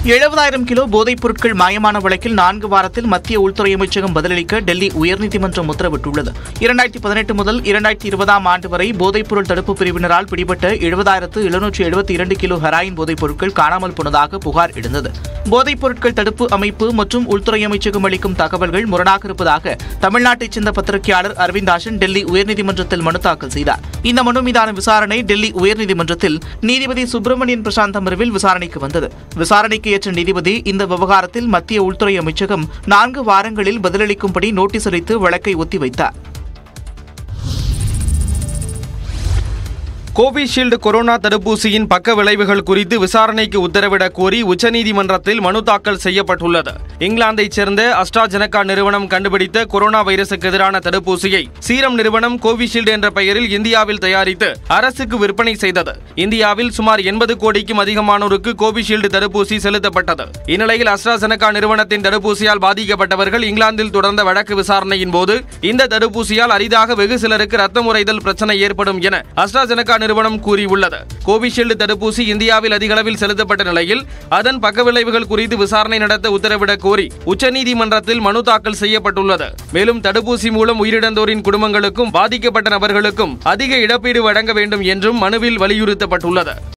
எழுபதாயிரம் கிலோ போதைப் பொருட்கள் மாயமான வழக்கில் நான்கு வாரத்தில் மத்திய உள்துறை அமைச்சகம் பதிலளிக்க டெல்லி உயர்நீதிமன்றம் உத்தரவிட்டுள்ளது இரண்டாயிரத்தி பதினெட்டு முதல் இரண்டாயிரத்தி இருபதாம் ஆண்டு வரை போதைப் பொருள் தடுப்பு பிரிவினரால் பிடிபட்ட எழுபதாயிரத்து எழுநூற்று எழுபத்தி இரண்டு கிலோ ஹெராயின் போதைப் பொருட்கள் காணாமல் போனதாக புகார் எழுந்தது போதைப் பொருட்கள் தடுப்பு அமைப்பு மற்றும் உள்துறை அமைச்சகம் அளிக்கும் தகவல்கள் முரணாக இருப்பதாக தமிழ்நாட்டைச் சேர்ந்த பத்திரிகையாளர் அரவிந்தாசன் டெல்லி உயர்நீதிமன்றத்தில் மனு தாக்கல் செய்தார் இந்த மனு மீதான விசாரணை டெல்லி உயர்நீதிமன்றத்தில் நீதிபதி சுப்பிரமணியன் பிரசாந்த் அமர்வில் விசாரணைக்கு வந்தது விசாரணைக்கு ஏற்ற நீதிபதி இந்த விவகாரத்தில் மத்திய உள்துறை அமைச்சகம் நான்கு வாரங்களில் பதிலளிக்கும்படி நோட்டீஸ் அளித்து வழக்கை ஒத்திவைத்தார் கோவிஷீல்டு கொரோனா தடுப்பூசியின் பக்க விளைவுகள் குறித்து விசாரணைக்கு உத்தரவிடக் கோரி உச்சநீதிமன்றத்தில் மனு தாக்கல் செய்யப்பட்டுள்ளது இங்கிலாந்தைச் சேர்ந்த அஸ்ட்ராஜெனகா நிறுவனம் கண்டுபிடித்த கொரோனா வைரசுக்கு எதிரான தடுப்பூசியை சீரம் நிறுவனம் கோவிஷீல்டு என்ற பெயரில் இந்தியாவில் தயாரித்து அரசுக்கு விற்பனை செய்தது இந்தியாவில் சுமார் எண்பது கோடிக்கும் அதிகமானோருக்கு கோவிஷீல்டு தடுப்பூசி செலுத்தப்பட்டது இந்நிலையில் அஸ்ட்ராஜெனகா நிறுவனத்தின் தடுப்பூசியால் பாதிக்கப்பட்டவர்கள் இங்கிலாந்தில் தொடர்ந்த வழக்கு விசாரணையின் போது இந்த தடுப்பூசியால் அரிதாக வெகு சிலருக்கு ரத்தம் உறைதல் பிரச்சனை ஏற்படும் என அஸ்ட்ராஜெனகா நிறுவனம் கூறியுள்ளது கோவிஷீல்டு தடுப்பூசி இந்தியாவில் அதிக அளவில் செலுத்தப்பட்ட நிலையில் அதன் பக்கவிளைவுகள் குறித்து விசாரணை நடத்த உத்தரவிடக் கோரி உச்சநீதிமன்றத்தில் மனு தாக்கல் செய்யப்பட்டுள்ளது மேலும் தடுப்பூசி மூலம் உயிரிழந்தோரின் குடும்பங்களுக்கும் பாதிக்கப்பட்ட நபர்களுக்கும் அதிக இழப்பீடு வழங்க வேண்டும் என்றும் மனுவில் வலியுறுத்தப்பட்டுள்ளது